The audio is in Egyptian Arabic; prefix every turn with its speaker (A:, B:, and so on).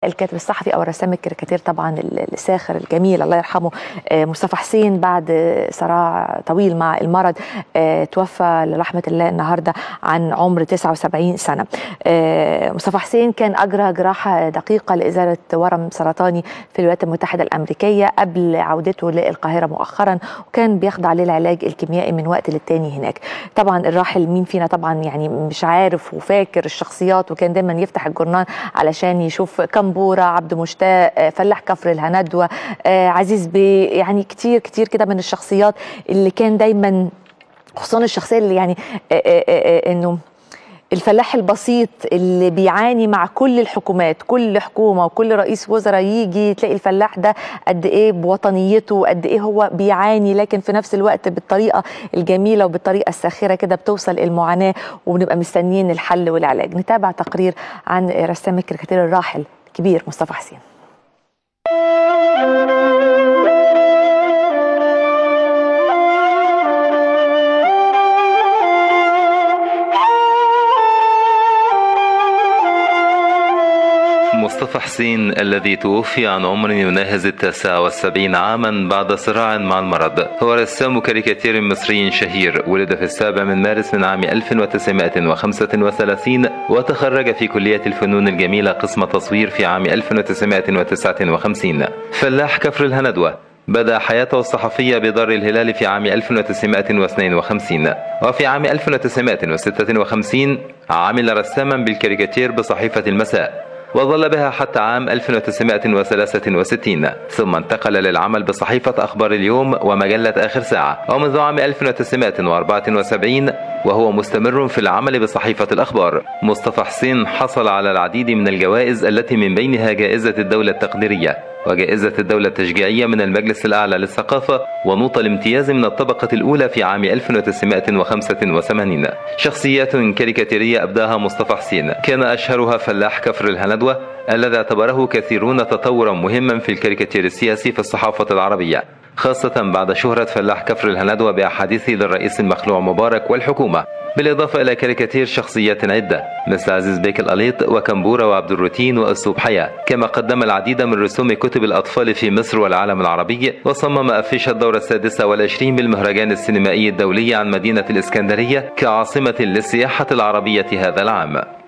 A: الكاتب الصحفي او الرسام الكاريكاتير طبعا الساخر الجميل الله يرحمه مصطفى حسين بعد صراع طويل مع المرض توفى لرحمه الله النهارده عن عمر 79 سنه مصطفى حسين كان اجرى جراحه دقيقه لازاله ورم سرطاني في الولايات المتحده الامريكيه قبل عودته للقاهره مؤخرا وكان بيخضع للعلاج الكيميائي من وقت للتاني هناك طبعا الراحل مين فينا طبعا يعني مش عارف وفاكر الشخصيات وكان دايما يفتح الجورنال علشان يشوف كمبوره عبد مشتاق فلاح كفر الهندوه عزيز بيه يعني كتير كتير كده من الشخصيات اللي كان دايما خصوصا الشخصيه اللي يعني انه الفلاح البسيط اللي بيعاني مع كل الحكومات كل حكومة وكل رئيس وزراء يجي تلاقي الفلاح ده قد ايه بوطنيته وقد ايه هو بيعاني لكن في نفس الوقت بالطريقة الجميلة وبالطريقة الساخرة كده بتوصل المعاناة وبنبقى مستنيين الحل والعلاج نتابع تقرير عن رسام الكاريكاتير الراحل الكبير مصطفى حسين
B: مصطفى حسين الذي توفي عن عمر يناهز التاسعة والسبعين عاما بعد صراع مع المرض هو رسام كاريكاتير مصري شهير ولد في السابع من مارس من عام 1935 وتخرج في كلية الفنون الجميلة قسم تصوير في عام 1959 فلاح كفر الهندوة بدأ حياته الصحفية بدار الهلال في عام 1952 وفي عام 1956 عمل رساما بالكاريكاتير بصحيفة المساء وظل بها حتى عام 1963 ثم انتقل للعمل بصحيفة أخبار اليوم ومجلة آخر ساعة ومنذ عام 1974 وهو مستمر في العمل بصحيفة الأخبار مصطفى حسين حصل على العديد من الجوائز التي من بينها جائزة الدولة التقديرية وجائزة الدولة التشجيعية من المجلس الأعلى للثقافة ونوط الامتياز من الطبقة الأولى في عام 1985 شخصيات كاريكاتيرية أبداها مصطفى حسين كان أشهرها فلاح كفر الهندوة الذي اعتبره كثيرون تطورا مهما في الكاريكاتير السياسي في الصحافة العربية خاصة بعد شهرة فلاح كفر الهندوة بأحاديثه للرئيس المخلوع مبارك والحكومة بالإضافة إلى كاريكاتير شخصيات عدة مثل عزيز بيك القليط وكمبورة وعبد الروتين وأسلوب حياة كما قدم العديد من رسوم كتب الأطفال في مصر والعالم العربي وصمم أفيش الدورة السادسة والعشرين بالمهرجان السينمائي الدولي عن مدينة الإسكندرية كعاصمة للسياحة العربية هذا العام